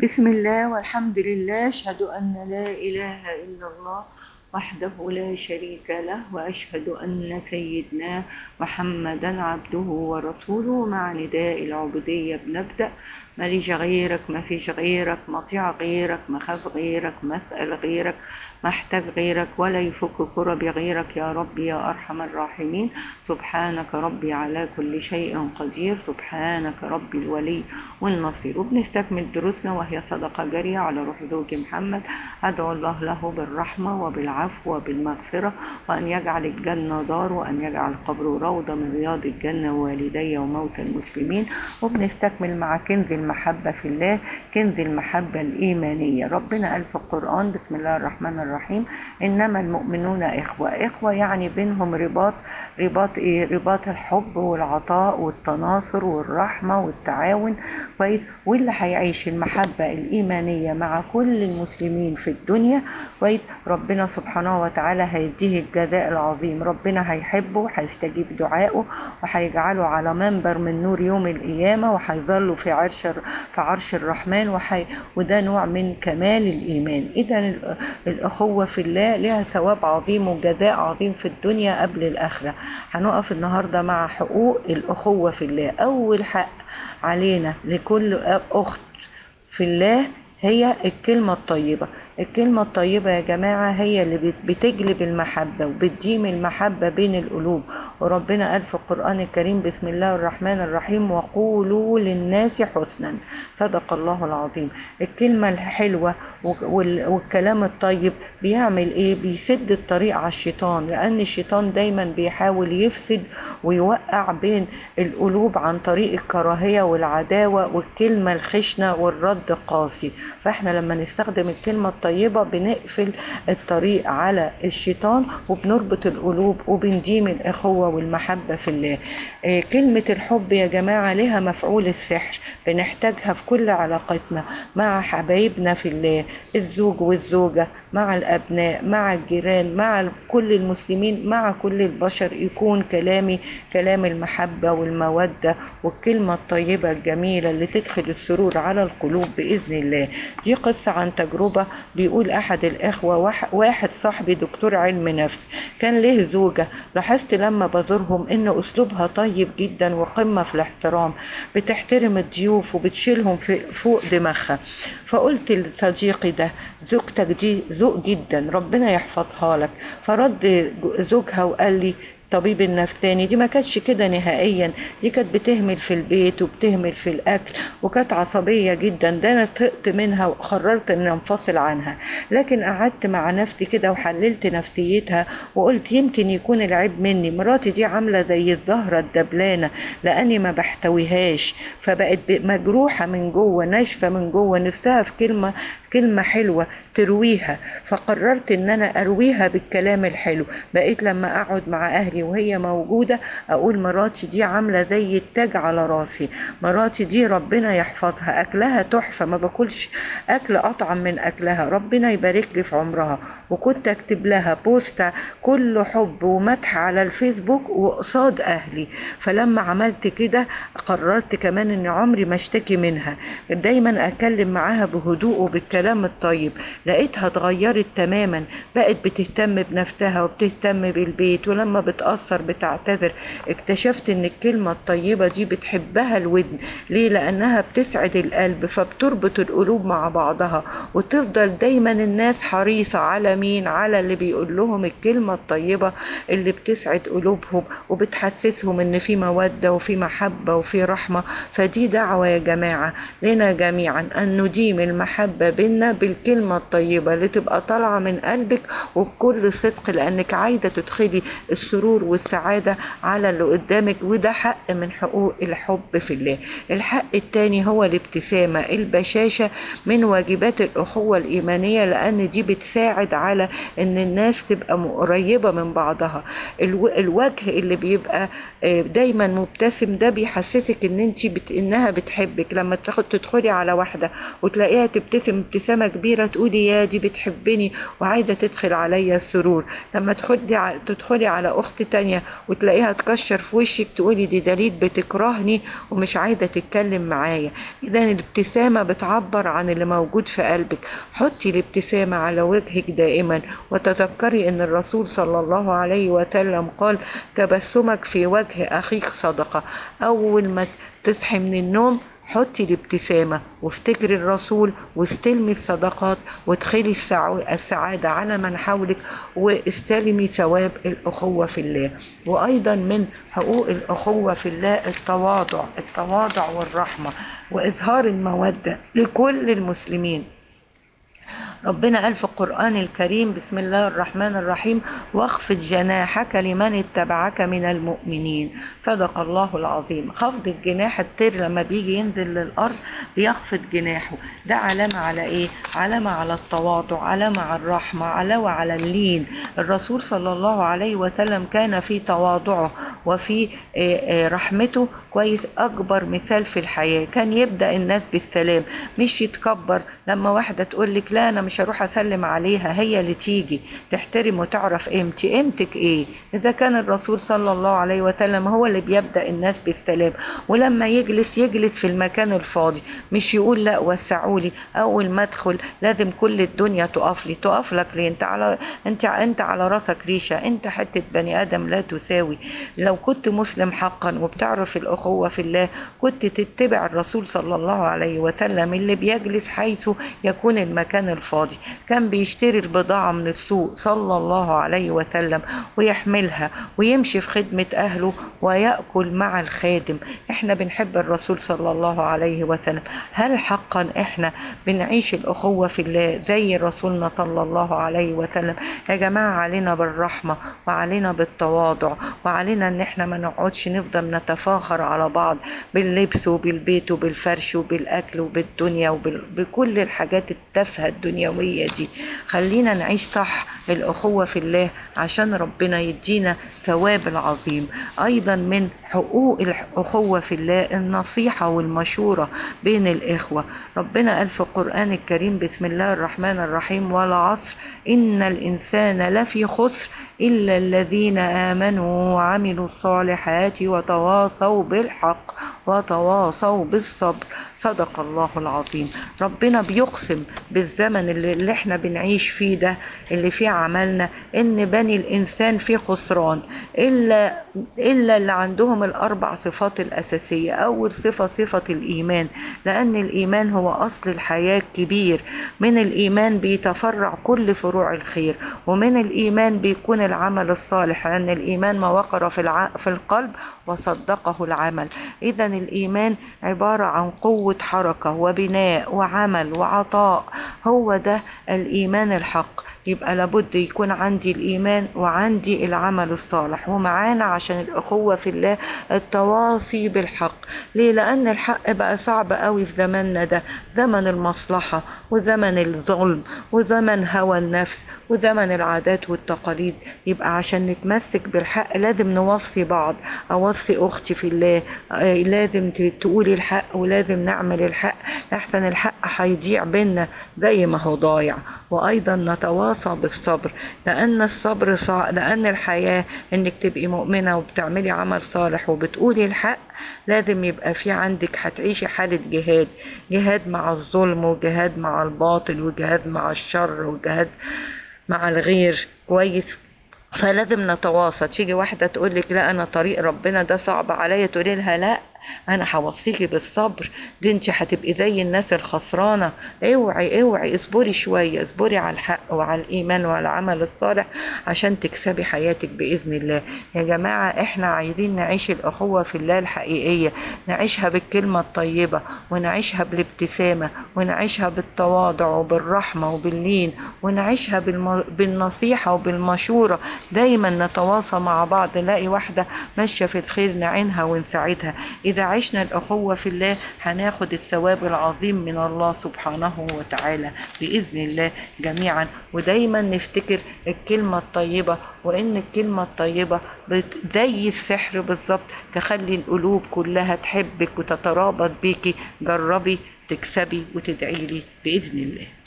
بسم الله والحمد لله أشهد أن لا إله إلا الله وحده لا شريك له وأشهد أن سيدنا محمدا عبده ورسوله مع نداء العبودية بنبدأ ماليش غيرك ما فيش غيرك مطيع غيرك مخاف غيرك مسأل غيرك محتاج غيرك ولا يفك كرب غيرك يا رب يا أرحم الراحمين سبحانك ربي على كل شيء قدير سبحانك ربي الولي والنصير وبنستكمل دروسنا وهي صدقة جارية على روح زوج محمد أدعو الله له بالرحمة وبالعفو وبالمغفرة وأن يجعل الجنة دار وأن يجعل قبره روضة من رياض الجنة ووالدي وموتى المسلمين وبنستكمل مع كنز المحبة في الله كنز المحبة الإيمانية ربنا قال في القرآن بسم الله الرحمن الرحيم إنما المؤمنون إخوة إخوة يعني بينهم رباط رباط إيه رباط الحب والعطاء والتناصر والرحمة والتعاون كويس واللي هيعيش المحبة الإيمانية مع كل المسلمين في الدنيا كويس ربنا سبحانه وتعالى هيديه الجزاء العظيم ربنا هيحبه وهيستجيب دعائه وهيجعله على منبر من نور يوم القيامة وهيظل في عرش في عرش الرحمن وحي وده نوع من كمال الإيمان إذا الأخوة في الله لها ثواب عظيم وجزاء عظيم في الدنيا قبل الآخرة هنقف النهاردة مع حقوق الأخوة في الله أول حق علينا لكل أخت في الله هي الكلمة الطيبة الكلمة الطيبة يا جماعة هي اللي بتجلب المحبة وبتديم المحبة بين القلوب وربنا قال في القرآن الكريم بسم الله الرحمن الرحيم وقولوا للناس حسنا صدق الله العظيم الكلمة الحلوة والكلام الطيب بيعمل ايه بيسد الطريق على الشيطان لان الشيطان دايما بيحاول يفسد ويوقع بين القلوب عن طريق الكراهية والعداوة والكلمة الخشنة والرد القاسي فاحنا لما نستخدم الكلمة الطيبة بنقفل الطريق على الشيطان وبنربط القلوب وبنديم الأخوة والمحبة في الله كلمة الحب يا جماعة لها مفعول السحر بنحتاجها في كل علاقتنا مع حبايبنا في الله الزوج والزوجة مع الأبناء مع الجيران مع كل المسلمين مع كل البشر يكون كلامي كلام المحبة والمودة والكلمة الطيبة الجميلة اللي تدخل السرور على القلوب بإذن الله دي قصة عن تجربة بيقول أحد الإخوة واحد صاحبي دكتور علم نفس كان له زوجة لاحظت لما بزورهم إن أسلوبها طيب جدا وقمة في الاحترام بتحترم الضيوف وبتشيلهم فوق دماغها فقلت لصديقي ده زوجتك دي ذوق جدا ربنا يحفظها لك فرد زوجها وقال لي الطبيب النفساني دي ما كانتش كده نهائيا دي كانت بتهمل في البيت وبتهمل في الاكل وكانت عصبيه جدا ده انا طقت منها وقررت ان انفصل عنها لكن قعدت مع نفسي كده وحللت نفسيتها وقلت يمكن يكون العيب مني مراتي دي عامله زي الزهره الدبلانه لاني ما بحتويهاش فبقت مجروحه من جوه ناشفه من جوه نفسها في كلمه كلمه حلوه ترويها فقررت ان انا ارويها بالكلام الحلو بقيت لما اقعد مع اهلي وهي موجودة أقول مراتي دي عاملة زي التاج على راسي مراتي دي ربنا يحفظها أكلها تحفة ما باكلش أكل أطعم من أكلها ربنا يبارك لي في عمرها وكنت أكتب لها بوست كله حب ومدح على الفيسبوك وقصاد أهلي فلما عملت كده قررت كمان إن عمري ما اشتكي منها دايما أتكلم معاها بهدوء وبالكلام الطيب لقيتها اتغيرت تماما بقت بتهتم بنفسها وبتهتم بالبيت ولما بتأثر بتعتذر اكتشفت ان الكلمة الطيبة دي بتحبها الودن ليه لانها بتسعد القلب فبتربط القلوب مع بعضها وتفضل دايما الناس حريصة على مين على اللي بيقول لهم الكلمة الطيبة اللي بتسعد قلوبهم وبتحسسهم ان في مودة وفي محبة وفي رحمة فدي دعوة يا جماعة لنا جميعا ان نديم المحبة بينا بالكلمة الطيبة اللي تبقى طالعة من قلبك وبكل صدق لانك عايزة تدخلي السرور والسعادة على اللي قدامك وده حق من حقوق الحب في الله الحق التاني هو الابتسامة البشاشة من واجبات الأخوة الإيمانية لأن دي بتساعد على أن الناس تبقى قريبة من بعضها الوجه اللي بيبقى دايما مبتسم ده بيحسسك ان انت بت... انها بتحبك لما تاخد تدخلي على واحدة وتلاقيها تبتسم ابتسامة كبيرة تقولي يا دي بتحبني وعايزة تدخل عليا السرور لما تدخلي تدخلي على اخت تانية وتلاقيها تكشر في وشك تقولي دي دليل بتكرهني ومش عايزة تتكلم معايا إذا الابتسامة بتعبر عن اللي موجود في قلبك حطي الابتسامة على وجهك دائما وتذكري أن الرسول صلى الله عليه وسلم قال تبسمك في وجه أخيك صدقة أول ما تصحي من النوم حطي الابتسامة وافتكري الرسول واستلمي الصدقات وادخلي السعادة على من حولك واستلمي ثواب الأخوة في الله وأيضا من حقوق الأخوة في الله التواضع التواضع والرحمة وإظهار المودة لكل المسلمين ربنا قال في القرآن الكريم بسم الله الرحمن الرحيم واخفض جناحك لمن اتبعك من المؤمنين صدق الله العظيم خفض الجناح الطير لما بيجي ينزل للأرض بيخفض جناحه ده علامة على ايه علامة على التواضع علامة على الرحمة علامة على اللين الرسول صلى الله عليه وسلم كان في تواضعه وفي رحمته كويس أكبر مثال في الحياة كان يبدأ الناس بالسلام مش يتكبر لما واحدة تقول لك لا أنا مش هروح أسلم عليها هي اللي تيجي تحترم وتعرف قيمتي قيمتك إيه إذا كان الرسول صلى الله عليه وسلم هو اللي بيبدأ الناس بالسلام ولما يجلس يجلس في المكان الفاضي مش يقول لا وسعوا لي أول ما أدخل لازم كل الدنيا تقف لي تقف لك ليه أنت على أنت أنت على راسك ريشة أنت حتة بني آدم لا تساوي لو كنت مسلم حقا وبتعرف الأخوة في الله كنت تتبع الرسول صلى الله عليه وسلم اللي بيجلس حيث يكون المكان الفاضي كان بيشتري البضاعة من السوق صلى الله عليه وسلم ويحملها ويمشي في خدمة أهله ويأكل مع الخادم احنا بنحب الرسول صلى الله عليه وسلم هل حقا احنا بنعيش الأخوة في الله زي رسولنا صلى الله عليه وسلم يا جماعة علينا بالرحمة وعلينا بالتواضع وعلينا ان احنا ما نقعدش نفضل نتفاخر على بعض باللبس وبالبيت وبالفرش وبالأكل وبالدنيا وبكل الحاجات التافهة الدنيوية دي خلينا نعيش صح الأخوة في الله عشان ربنا يدينا ثواب العظيم أيضا من حقوق الأخوة في الله النصيحة والمشورة بين الإخوة ربنا قال في القرآن الكريم بسم الله الرحمن الرحيم والعصر إن الإنسان لفي خسر إلا الذين آمنوا وعملوا الصالحات وتواصوا بالحق وتواصوا بالصبر صدق الله العظيم ربنا بيقسم بالزمن اللي, اللي احنا بنعيش فيه ده اللي فيه عملنا ان بني الانسان فيه خسران الا الا اللي عندهم الاربع صفات الاساسيه اول صفه صفه الايمان لان الايمان هو اصل الحياه الكبير من الايمان بيتفرع كل فروع الخير ومن الايمان بيكون العمل الصالح لان الايمان ما وقر في الع... في القلب وصدقه العمل اذا الايمان عباره عن قوه حركة وبناء وعمل وعطاء هو ده الإيمان الحق يبقى لابد يكون عندي الإيمان وعندي العمل الصالح ومعانا عشان الأخوة في الله التواصي بالحق ليه لأن الحق بقى صعب قوي في زماننا ده زمن المصلحة وزمن الظلم وزمن هوى النفس وزمن العادات والتقاليد يبقى عشان نتمسك بالحق لازم نوصي بعض أوصي أختي في الله آه لازم تقولي الحق ولازم نعمل الحق أحسن الحق هيضيع بينا زي ما هو ضايع وأيضا نتواصى بالصبر لأن الصبر صعب لأن الحياة إنك تبقي مؤمنة وبتعملي عمل صالح وبتقولي الحق لازم يبقى في عندك هتعيشي حالة جهاد جهاد مع الظلم وجهاد مع الباطل وجهاد مع الشر وجهاد مع الغير كويس فلازم نتواصل تيجي واحدة تقول لك لا أنا طريق ربنا ده صعب عليا تقولي لها لا انا هوصيكي بالصبر دي انت هتبقي زي الناس الخسرانه اوعي اوعي اصبري شويه اصبري على الحق وعلى الايمان وعلى العمل الصالح عشان تكسبي حياتك باذن الله يا جماعه احنا عايزين نعيش الاخوه في الله الحقيقيه نعيشها بالكلمه الطيبه ونعيشها بالابتسامه ونعيشها بالتواضع وبالرحمه وباللين ونعيشها بالم... بالنصيحه وبالمشوره دايما نتواصى مع بعض نلاقي واحده ماشيه في الخير نعينها ونساعدها إذا عشنا الأخوة في الله هناخد الثواب العظيم من الله سبحانه وتعالى بإذن الله جميعا ودايما نفتكر الكلمة الطيبة وإن الكلمة الطيبة زي السحر بالظبط تخلي القلوب كلها تحبك وتترابط بيكي جربي تكسبي وتدعي لي بإذن الله